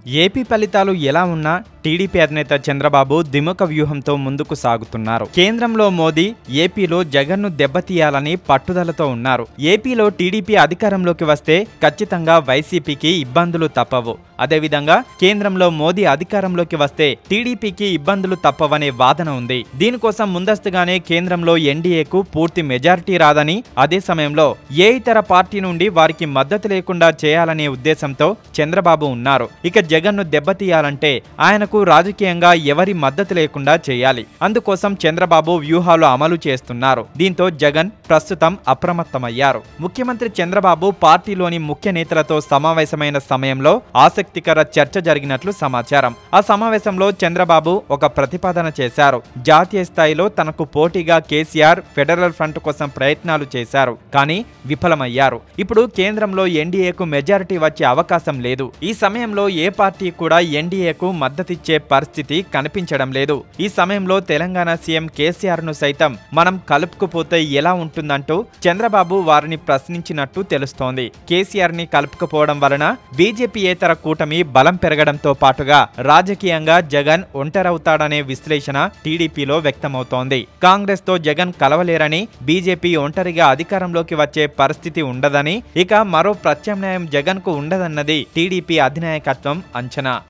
AP ఫలితాలు ఎలా ఉన్నా టీడీపీ అధినేత చంద్రబాబు దిముక వ్యూహంతో ముందుకు సాగుతున్నారు కేంద్రంలో మోదీ ఏపీలో జగన్ను దెబ్బతీయాలని పట్టుదలతో ఉన్నారు ఏపీలో టీడీపీ అధికారంలోకి వస్తే ఖచ్చితంగా వైసీపీకి ఇబ్బందులు తప్పవు అదేవిధంగా కేంద్రంలో మోదీ అధికారంలోకి వస్తే టీడీపీకి ఇబ్బందులు తప్పవనే వాదన ఉంది దీనికోసం ముందస్తుగానే కేంద్రంలో ఎన్డీఏకు పూర్తి మెజారిటీ రాదని అదే సమయంలో ఏ ఇతర పార్టీ నుండి వారికి మద్దతు లేకుండా చేయాలనే ఉద్దేశంతో చంద్రబాబు ఉన్నారు ఇక జగన్ను దెబ్బతీయాలంటే ఆయనకు రాజకీయంగా ఎవరి మద్దతు లేకుండా చేయాలి అందుకోసం చంద్రబాబు వ్యూహాలు అమలు చేస్తున్నారు దీంతో జగన్ ప్రస్తుతం అప్రమత్తమయ్యారు ముఖ్యమంత్రి చంద్రబాబు పార్టీలోని ముఖ్య నేతలతో సమావేశమైన సమయంలో ఆసక్తికర చర్చ జరిగినట్లు సమాచారం ఆ సమావేశంలో చంద్రబాబు ఒక ప్రతిపాదన చేశారు జాతీయ స్థాయిలో తనకు పోటీగా కేసీఆర్ ఫెడరల్ ఫ్రంట్ కోసం ప్రయత్నాలు చేశారు కానీ విఫలమయ్యారు ఇప్పుడు కేంద్రంలో ఎన్డీఏకు మెజారిటీ వచ్చే అవకాశం లేదు ఈ సమయంలో ఏ పార్టీ కూడా ఎన్డీఏకు మద్దతిచ్చే పరిస్థితి కనిపించడం లేదు ఈ సమయంలో తెలంగాణ సీఎం కేసీఆర్ ను సైతం మనం కలుపుకుపోతే ఎలా ఉంటుందంటూ చంద్రబాబు వారిని ప్రశ్నించినట్టు తెలుస్తోంది కేసీఆర్ ని కలుపుకుపోవడం వలన బీజేపీయేతర కూటమి బలం పెరగడంతో పాటుగా రాజకీయంగా జగన్ ఒంటరవుతాడనే విశ్లేషణ టీడీపీలో వ్యక్తమవుతోంది కాంగ్రెస్ తో జగన్ కలవలేరని బీజేపీ ఒంటరిగా అధికారంలోకి వచ్చే పరిస్థితి ఉండదని ఇక మరో ప్రత్యామ్నాయం జగన్ కు ఉండదన్నది టీడీపీ అధినాయకత్వం అంచనా